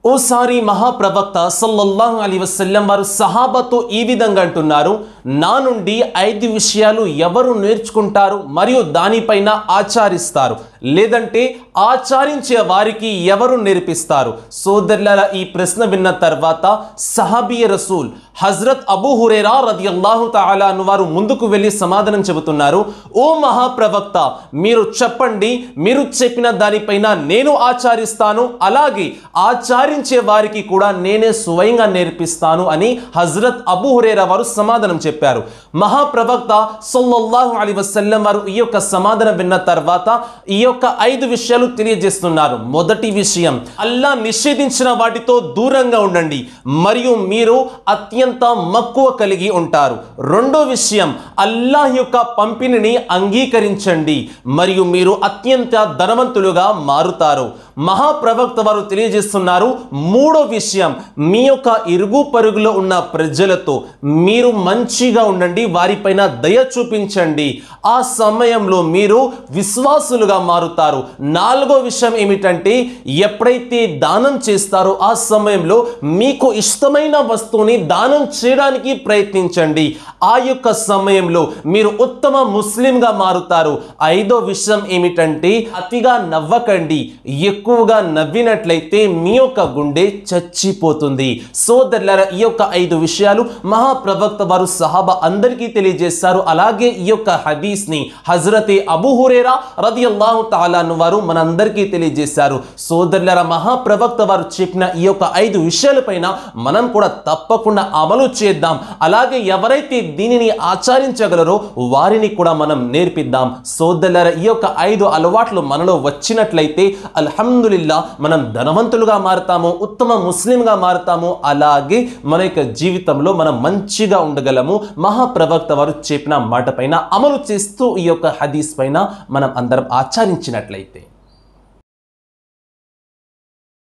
ఓసారి మహాప్రవక్త సల్లల్లాహు అలీ వసల్లం వారు సహాబాతో ఈ విధంగా అంటున్నారు నా నుండి ఐదు విషయాలు ఎవరు నేర్చుకుంటారు మరియు దానిపైన ఆచరిస్తారు లేదంటే ఆచరించే వారికి ఎవరు నేర్పిస్తారు సోదరుల ఈ ప్రశ్న విన్న తర్వాత సహాబీ రసూల్ హజరత్ అబూ హురేరా రదియల్లాహు తాలా అను వారు ముందుకు వెళ్ళి సమాధానం చెబుతున్నారు ఓ మహాప్రవక్త మీరు చెప్పండి మీరు చెప్పిన దానిపైన నేను ఆచరిస్తాను అలాగే ఆచరించే వారికి కూడా నేనే స్వయంగా నేర్పిస్తాను అని హజరత్ అబూ హురేరా వారు సమాధానం చెప్పారు మహాప్రవక్త సల్లల్లాహు అలీ వసల్లం వారు ఈ యొక్క సమాధానం విన్న తర్వాత ఈ యొక్క ఐదు విషయాలు తెలియజేస్తున్నారు మొదటి విషయం అల్లా నిషేధించిన వాటితో దూరంగా ఉండండి మరియు మీరు అత్యంత మక్కువ కలిగి ఉంటారు రెండో విషయం అల్లాహ్ యొక్క పంపిణీని అంగీకరించండి మరియు మీరు అత్యంత ధనవంతులుగా మారుతారు మహాప్రవక్త వారు తెలియజేస్తున్నారు మూడో విషయం మీ యొక్క ఇరుగు పరుగులో ఉన్న ప్రజలతో మీరు మంచిగా ఉండండి వారిపైన దయ చూపించండి ఆ సమయంలో మీరు విశ్వాసులుగా మారుతారు నాలుగో విషయం ఏమిటంటే ఎప్పుడైతే దానం చేస్తారో ఆ సమయంలో మీకు ఇష్టమైన వస్తువుని దానం చేయడానికి ప్రయత్నించండి ఆ యొక్క సమయంలో మీరు ఉత్తమ ముస్లింగా మారుతారు ఐదో విషయం ఏమిటంటే అతిగా నవ్వకండి ఎక్కువగా నవ్వినట్లయితే మీ యొక్క గుండె చచ్చిపోతుంది సోదరులారా ఈ యొక్క ఐదు విషయాలు మహాప్రవక్త వారు సహాబా అందరికీ తెలియజేస్తారు అలాగే ఈ యొక్క హదీస్ ని హజరతే అబూ హురేరా రదియల్లాహు తాలాను వారు మనందరికీ తెలియజేశారు సోదరులారా మహాప్రవక్త వారు చెప్పిన ఈ యొక్క ఐదు విషయాలపైన మనం కూడా తప్పకుండా అమలు చేద్దాం అలాగే ఎవరైతే దీనిని ఆచరించగలరో వారిని కూడా మనం నేర్పిద్దాం సోదరులారా ఈ యొక్క ఐదు అలవాట్లు మనలో వచ్చినట్లయితే అల్హమ్దులిల్లా మనం ధనవంతులుగా మారుతాము ఉత్తమ ముస్లింగా మారుతాము అలాగే మన యొక్క జీవితంలో మనం మంచిగా ఉండగలము మహాప్రవక్త వారు చెప్పిన మాట పైన అమలు చేస్తూ ఈ యొక్క హదీస్ పైన మనం అందరం ఆచరించినట్లయితే